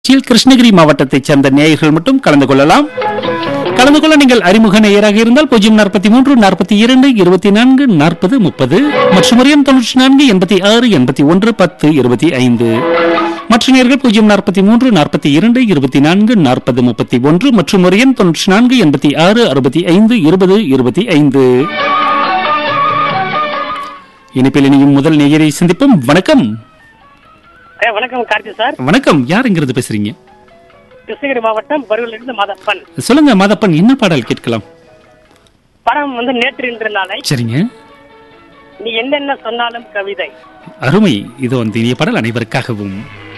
நிகழ்ச்சியில் கிருஷ்ணகிரி மாவட்டத்தைச் சேர்ந்த நேயர்கள் மட்டும் கலந்து கொள்ளலாம் கலந்து கொள்ள நீங்கள் அறிமுக நேயராக இருந்தால் பூஜ்ஜியம் நாற்பத்தி மூன்று நாற்பத்தி இரண்டு இருபத்தி நான்கு நாற்பது முப்பது மற்றும் ஒரு எண் தொன்னூற்றி நான்கு எண்பத்தி ஆறு எண்பத்தி ஒன்று பத்து இருபத்தி ஐந்து மற்ற நேயர்கள் பூஜ்ஜியம் நாற்பத்தி மூன்று நாற்பத்தி இரண்டு இருபத்தி நான்கு நாற்பது முப்பத்தி ஒன்று மற்றும் ஒரு எண் தொன்னூற்றி நான்கு எண்பத்தி ஆறு அறுபத்தி ஐந்து இருபது இருபத்தி ஐந்து இனிப்பில் இனியும் முதல் நேயரை சந்திப்போம் வணக்கம் ஏ, வணக்கம் கார்த்தி சார் வணக்கம் யாருங்கிறது பேசுறீங்க கிருஷ்ணகிரி மாவட்டம் பருவிலிருந்து மதப்பன் சொல்லுங்க மாதப்பன் என்ன பாடல் கேட்கலாம் படம் வந்து நேற்று இன்று நாளை சரிங்க நீ என்னென்ன சொன்னாலும் கவிதை அருமை இது வந்து இனிய பாடல் அனைவருக்காகவும்